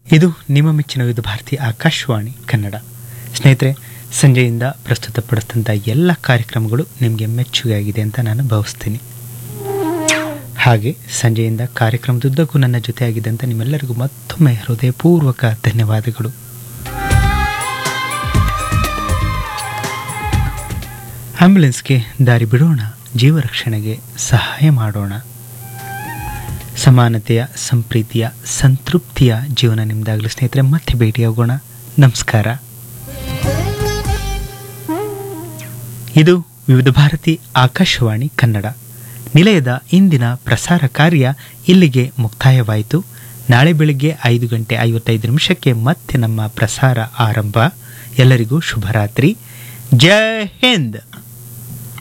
ಇದು ನಿಮ್ಮ ಮೆಚ್ಚಿನ ವಿವಿಧ ಭಾರತಿ ಆಕಾಶವಾಣಿ ಕನ್ನಡ ಸ್ನೇಹಿತರೆ ಸಂಜೆಯಿಂದ ಪ್ರಸ್ತುತಪಡಿಸಿದಂಥ ಎಲ್ಲ ಕಾರ್ಯಕ್ರಮಗಳು ನಿಮಗೆ ಮೆಚ್ಚುಗೆಯಾಗಿದೆ ಅಂತ ನಾನು ಭಾವಿಸ್ತೀನಿ ಹಾಗೆ ಸಂಜೆಯಿಂದ ಕಾರ್ಯಕ್ರಮದುದ್ದಕ್ಕೂ ನನ್ನ ಜೊತೆಯಾಗಿದ್ದಂಥ ನಿಮ್ಮೆಲ್ಲರಿಗೂ ಮತ್ತೊಮ್ಮೆ ಹೃದಯಪೂರ್ವಕ ಧನ್ಯವಾದಗಳು ಆಂಬ್ಯುಲೆನ್ಸ್ಗೆ ದಾರಿ ಬಿಡೋಣ ಜೀವ ರಕ್ಷಣೆಗೆ ಸಹಾಯ ಮಾಡೋಣ ಸಮಾನತೆಯ ಸಂಪ್ರೀತಿಯ ಸಂತೃಪ್ತಿಯ ಜೀವನ ನಿಮ್ದಾಗಲಿ ಸ್ನೇಹಿತರೆ ಮತ್ತೆ ಭೇಟಿಯಾಗೋಣ ನಮಸ್ಕಾರ ಇದು ವಿವಿಧ ಭಾರತಿ ಆಕಾಶವಾಣಿ ಕನ್ನಡ ನಿಲಯದ ಇಂದಿನ ಪ್ರಸಾರ ಕಾರ್ಯ ಇಲ್ಲಿಗೆ ಮುಕ್ತಾಯವಾಯಿತು ನಾಳೆ ಬೆಳಿಗ್ಗೆ ಐದು ಗಂಟೆ ಐವತ್ತೈದು ನಿಮಿಷಕ್ಕೆ ಮತ್ತೆ ನಮ್ಮ ಪ್ರಸಾರ ಆರಂಭ ಎಲ್ಲರಿಗೂ ಶುಭರಾತ್ರಿ ಜೈ ಹಿಂದ್